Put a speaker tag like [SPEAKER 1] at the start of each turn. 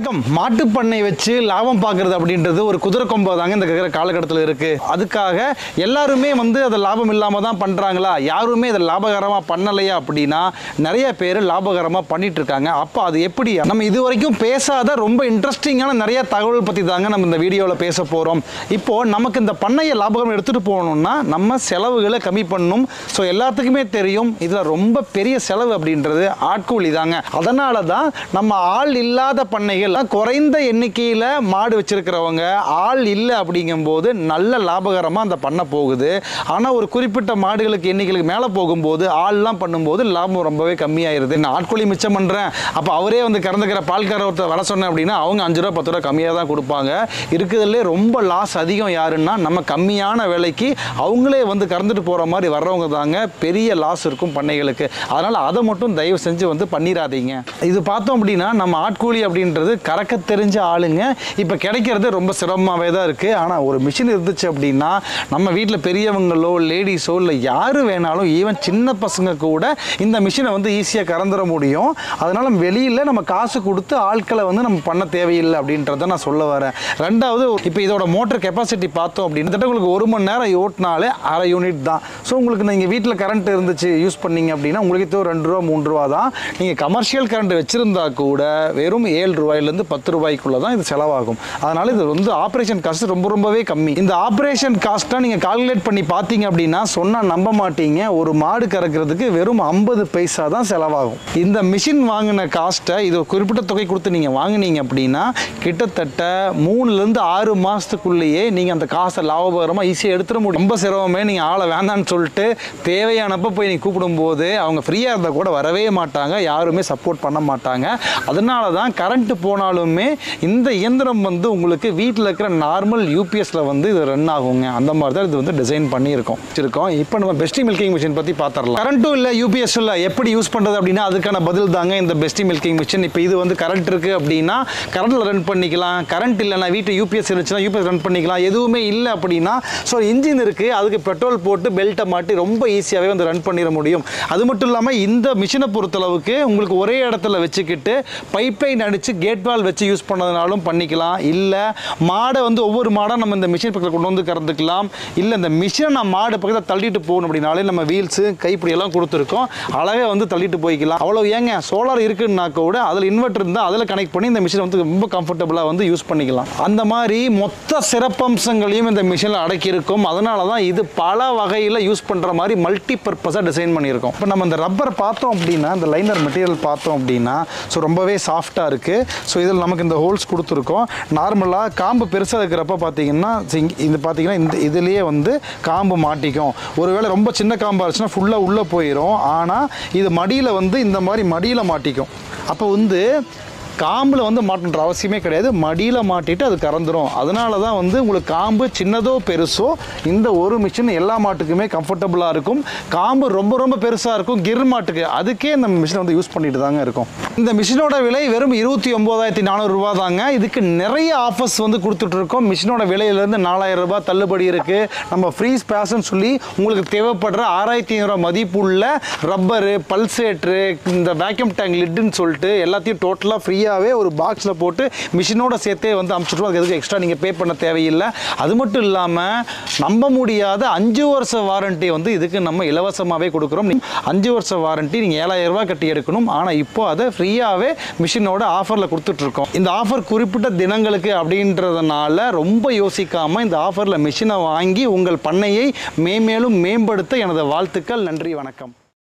[SPEAKER 1] வணக்கம் மாட்டுப் பண்ணை வச்சு லாபம் பார்க்கறது அப்படின்றது ஒரு குதிரை கொம்பா தாங்க இந்த இருக்கிற காலகட்டத்தில் இருக்கு அதுக்காக எல்லாருமே வந்து அதை லாபம் இல்லாமல் தான் பண்ணுறாங்களா யாருமே அதை லாபகரமாக பண்ணலையா அப்படின்னா நிறைய பேர் லாபகரமாக பண்ணிட்டு இருக்காங்க அப்போ அது எப்படி நம்ம இது வரைக்கும் பேசாத ரொம்ப இன்ட்ரெஸ்டிங்கான நிறைய தகவல் பற்றி தாங்க நம்ம இந்த வீடியோவில் பேச போகிறோம் இப்போ நமக்கு இந்த பண்ணையை லாபகரம் எடுத்துகிட்டு போகணும்னா நம்ம செலவுகளை கம்மி பண்ணணும் ஸோ எல்லாத்துக்குமே தெரியும் இதில் ரொம்ப பெரிய செலவு அப்படின்றது ஆட்கூலி தாங்க அதனால தான் நம்ம ஆள் இல்லாத பண்ணைகள் குறைந்த எண்ணிக்கையில் மாடு வச்சிருக்கிறவங்க ஆள் இல்லை அப்படிங்கும்போது நல்ல லாபகரமாக அந்த பண்ணை போகுது ஆனால் ஒரு குறிப்பிட்ட மாடுகளுக்கு எண்ணிக்கைகளுக்கு மேலே போகும்போது ஆள்லாம் பண்ணும்போது லாபம் ரொம்பவே கம்மியாயிருது நான் ஆட்கூலி மிச்சம் பண்ணுறேன் அப்போ அவரே வந்து கறந்துக்கிற பால்கார ஒருத்தர் வர சொன்னேன் அப்படின்னா அவங்க அஞ்சு ரூபா பத்து ரூபா கம்மியாக தான் கொடுப்பாங்க இருக்கிறதுலே ரொம்ப லாஸ் அதிகம் யாருன்னா நம்ம கம்மியான விலைக்கு அவங்களே வந்து கறந்துட்டு போகிற மாதிரி வர்றவங்க தாங்க பெரிய லாஸ் இருக்கும் பண்ணைகளுக்கு அதனால் அதை மட்டும் தயவு செஞ்சு வந்து பண்ணிடாதீங்க இது பார்த்தோம் அப்படின்னா நம்ம ஆட்கூலி அப்படின்றது கறக்க தெரிஞ்ச ஆளுங்க இப்போ கிடைக்கிறது ரொம்ப சிரமமாகவே தான் இருக்குது ஆனால் ஒரு மிஷின் இருந்துச்சு அப்படின்னா நம்ம வீட்டில் பெரியவங்களோ லேடிஸோ இல்லை யார் வேணாலும் ஈவன் சின்ன பசங்க கூட இந்த மிஷினை வந்து ஈஸியாக கறந்துட முடியும் அதனால் வெளியில் நம்ம காசு கொடுத்து ஆட்களை வந்து நம்ம பண்ண தேவையில்லை அப்படின்றத நான் சொல்ல வரேன் ரெண்டாவது இப்போ இதோட மோட்டர் கெப்பாசிட்டி பார்த்தோம் அப்படின்னு கிட்டத்தட்ட உங்களுக்கு ஒரு மணி நேரம் ஓட்டினாலே அரை யூனிட் தான் ஸோ உங்களுக்கு நீங்கள் வீட்டில் கரண்ட் இருந்துச்சு யூஸ் பண்ணீங்க அப்படின்னா உங்களுக்கு இது ஒரு ரெண்டு ரூபா மூணு ரூபா தான் நீங்கள் கமர்ஷியல் கரண்ட் வச்சுருந்தா கூட வெறும் ஏழு ரூபாயிலேருந்து பத்து ரூபாய்க்குள்ள தான் இது செலவாகும் அதனால் இது வந்து ஆப்ரேஷன் காஸ்ட் ரொம்ப ரொம்பவே கம்மி இந்த ஆப்ரேஷன் காஸ்ட்டை நீங்கள் கால்குலேட் பண்ணி பார்த்தீங்க அப்படின்னா சொன்னால் நம்ப மாட்டீங்க ஒரு மாடு கறக்கிறதுக்கு வெறும் ஐம்பது பைசா தான் செலவாகும் இந்த மிஷின் வாங்கின காஸ்ட்டை இது ஒரு குறிப்பிட்ட தொகை கொடுத்து நீங்கள் வாங்குனீங்க அப்படின்னா கிட்டத்தட்ட மூணுலேருந்து ஆறு மாதத்துக்குள்ளேயே நீங்கள் அந்த காசை லாபகரமாக ஈஸியாக எடுத்துட முடியும் ரொம்ப சிரமமே நீங்கள் ஆளை வேண்டான்னு சொல்லிட்டு தேவையானப்போ போய் நீ கூப்பிடும்போது அவங்க ஃப்ரீயாக இருந்தால் கூட வரவே மாட்டாங்க யாருமே சப்போர்ட் பண்ண மாட்டாங்க அதனால தான் கரண்ட் போனாலுமே இந்த இயந்திரம் வந்து உங்களுக்கு வீட்டில் இருக்கிற நார்மல் யூபிஎஸ்ல வந்து இது ரன் ஆகுங்க அந்த மாதிரி தான் இது வந்து டிசைன் பண்ணியிருக்கோம் இருக்கோம் இப்போ நம்ம பெஸ்டி மில்கிங் மிஷின் பற்றி பார்த்துடலாம் கரண்ட்டும் இல்லை யூபிஎஸ் இல்லை எப்படி யூஸ் பண்ணுறது அப்படின்னா அதுக்கான பதில் தாங்க இந்த பெஸ்டி மில்கிங் மிஷின் இப்போ இது வந்து கரண்ட் இருக்குது அப்படின்னா கரண்ட்டில் ரன் பண்ணிக்கலாம் கரண்ட் இல்லைனா வீட்டு யூபிஎஸ் இருந்துச்சுன்னா யூபிஎஸ் ரன் பண்ணிக்கலாம் எதுவுமே இல்லை அப்படின்னா ஸோ இன்ஜின் இருக்குது அதுக்கு பெட்ரோல் போட்டு பெல்ட்டை மாட்டி ரொம்ப ஈஸியாகவே வந்து ரன் பண்ணிட முடியும் அது மட்டும் இல்லாமல் இந்த மிஷினை பொறுத்தளவுக்கு உங்களுக்கு ஒரே இடத்துல வச்சுக்கிட்டு பைப்லைன் அடித்து கேட் வால் வச்சு யூஸ் பண்ணதுனாலும் பண்ணிக்கலாம் இல்லை மாடை வந்து ஒவ்வொரு மாடாக நம்ம இந்த மிஷின் பக்கத்தில் கொண்டு வந்து கறந்துக்கலாம் இல்லை இந்த மிஷினை நான் மாடு பக்கத்தில் தள்ளிட்டு போகணும் அப்படின்னாலே நம்ம வீல்ஸு கைப்பிடி எல்லாம் கொடுத்துருக்கோம் அழகாக வந்து தள்ளிட்டு போய்க்கலாம் அவ்வளோ ஏங்க சோலார் இருக்குன்னா கூட அதில் இன்வெர்டர் இருந்தால் அதில் கனெக்ட் பண்ணி இந்த மிஷினை வந்து ரொம்ப கம்ஃபர்டபுளாக வந்து யூஸ் பண்ணிக்கலாம் அந்த மாதிரி மொத்த சிறப்பம்சங்களையும் இந்த மிஷினில் அடக்கியிருக்கும் அதனால தான் இது பல வகையில் யூஸ் பண்ணுற மாதிரி மல்டி பர்பஸாக டிசைன் பண்ணியிருக்கோம் இப்போ நம்ம இந்த ரப்பர் பார்த்தோம் அப்படின்னா இந்த லைனர் மெட்டீரியல் பார்த்தோம் அப்படின்னா ஸோ ரொம்பவே சாஃப்டாக இருக்குது ஸோ இதில் நமக்கு இந்த ஹோல்ஸ் கொடுத்துருக்கோம் நார்மலாக காம்பு பெருசாக இருக்கிறப்ப பார்த்தீங்கன்னா சிங்- இது பார்த்தீங்கன்னா இந்த இதுலேயே வந்து காம்பு மாட்டிக்கும் ஒருவேளை ரொம்ப சின்ன காம்பாக இருந்துச்சுன்னா ஃபுல்லாக உள்ளே போயிடும் ஆனால் இது மடியில் வந்து இந்த மாதிரி மடியில் மாட்டிக்கும் அப்போ வந்து காம்பில் வந்து மாட்டணுன்ற அவசியமே கிடையாது மடியில் மாட்டிட்டு அது கறந்துரும் அதனால தான் வந்து உங்களுக்கு காம்பு சின்னதோ பெருசோ இந்த ஒரு மிஷின் எல்லா மாட்டுக்குமே கம்ஃபர்டபுளாக இருக்கும் காம்பு ரொம்ப ரொம்ப பெருசாக இருக்கும் கிர் மாட்டுக்கு அதுக்கே இந்த மிஷினை வந்து யூஸ் பண்ணிட்டு தாங்க இருக்கும் இந்த மிஷினோட விலை வெறும் இருபத்தி ஒம்போதாயிரத்தி நானூறுரூவா தாங்க இதுக்கு நிறைய ஆஃபர்ஸ் வந்து கொடுத்துட்டு இருக்கோம் மிஷினோட விலையிலேருந்து நாலாயிரம் ரூபாய் தள்ளுபடி இருக்குது நம்ம ஃப்ரீ ஸ்பேஸ்ன்னு சொல்லி உங்களுக்கு தேவைப்படுற ஆறாயிரத்தி ஐநூறுரூவா மதிப்புள்ள ரப்பரு பல்சேட்ரு இந்த வேக்யூம் டேங்க் லிட்டுன்னு சொல்லிட்டு எல்லாத்தையும் டோட்டலாக ஃப்ரீயாகவே ஒரு பாக்ஸில் போட்டு மிஷினோட சேர்த்தே வந்து அமுச்சுட்ருவோம் அதுக்கு எதுக்கு எக்ஸ்ட்ரா நீங்கள் பே பண்ண தேவையில்லை அது மட்டும் இல்லாமல் நம்ப முடியாத அஞ்சு வருஷ வாரண்ட்டி வந்து இதுக்கு நம்ம இலவசமாகவே கொடுக்குறோம் நீ- அஞ்சு வருஷ வாரண்ட்டி நீங்கள் ஏழாயிரம் ரூபாய் கட்டி எடுக்கணும் ஆனால் இப்போ அதை ஃப்ரீயாகவே மிஷினோட ஆஃபரில் கொடுத்துட்ருக்கோம் இந்த ஆஃபர் குறிப்பிட்ட தினங்களுக்கு அப்படின்றதுனால ரொம்ப யோசிக்காமல் இந்த ஆஃபரில் மிஷினை வாங்கி உங்கள் பண்ணையை மேம்மேலும் மேம்படுத்த எனது வாழ்த்துக்கள் நன்றி வணக்கம்